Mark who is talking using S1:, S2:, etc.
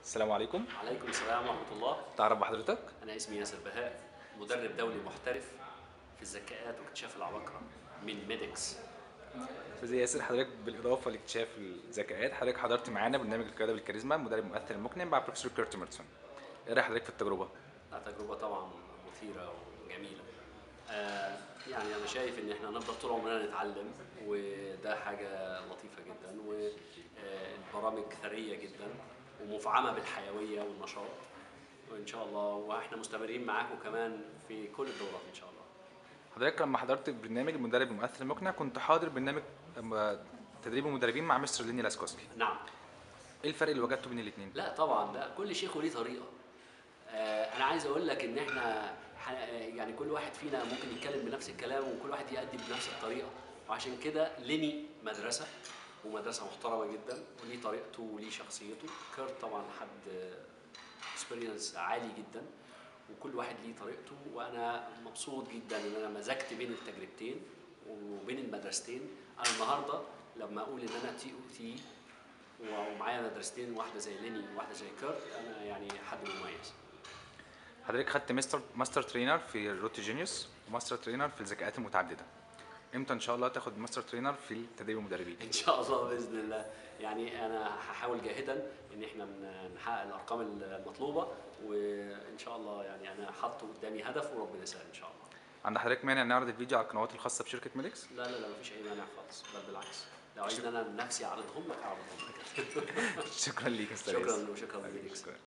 S1: السلام عليكم
S2: عليكم السلام ورحمة الله
S1: تعرف بحضرتك
S2: أنا اسمي ياسر بهاء مدرب دولي محترف في الذكاءات واكتشاف العباقرة من ميدكس
S1: استاذ ياسر حضرتك بالاضافه لاكتشاف الذكاءات حضرتك حضرت معانا برنامج القياده بالكاريزما المدرب المؤثر المقنع مع بروفيسور كيرت ميرتسون ايه راي حضرتك في التجربه
S2: لا، تجربة طبعا مثيرة وجميلة آه يعني أنا شايف إن إحنا هنفضل طول عمرنا نتعلم وده حاجة لطيفة جدا والبرامج ثرية جدا ومفعمة بالحيوية والنشاط وإن شاء الله وإحنا مستمرين معاكم كمان في كل الدورات إن شاء الله
S1: حضرتك لما حضرت برنامج المدرب المؤثر المقنع كنت حاضر برنامج أم- تدريب المدربين مع مستر ليني لاسكوسكي
S2: نعم
S1: ايه الفرق اللي وجدته بين الاثنين
S2: لا طبعا لا كل شيخ وليه طريقه آه انا عايز اقول لك ان احنا ح- يعني كل واحد فينا ممكن يتكلم بنفس الكلام وكل واحد يأدي بنفس الطريقه وعشان كده ليني مدرسه ومدرسه محترمه جدا وليه طريقته وليه شخصيته كيرت طبعا حد اكسبيرينس عالي جدا وكل واحد ليه طريقته وانا مبسوط جدا ان انا مزجت بين التجربتين وبين المدرستين انا النهارده لما اقول ان انا تي او تي ومعايا مدرستين واحده زي ليني وواحده زي كيرت انا يعني حد مميز
S1: حضرتك خدت مستر ماستر ترينر في الروتي جينيوس وماستر ترينر في الذكاءات المتعدده امتى ان شاء الله تاخد ماستر ترينر في تدريب المدربين
S2: ان شاء الله باذن الله يعني انا هحاول جاهدا ان احنا ن- نحقق الارقام المطلوبه وان شاء الله يعني انا حاطه قدامي هدف وربنا يسهل ان شاء الله
S1: عند حضرتك مانع نعرض الفيديو على القنوات الخاصه بشركه ميديكس
S2: لا لا لا مفيش اي مانع خالص بل بالعكس لو عايز انا نفسي اعرضهم لك اعرضهم لك
S1: شكرا ليك يا استاذ ياسر.
S2: شكرا وشكرا لك
S1: شكرا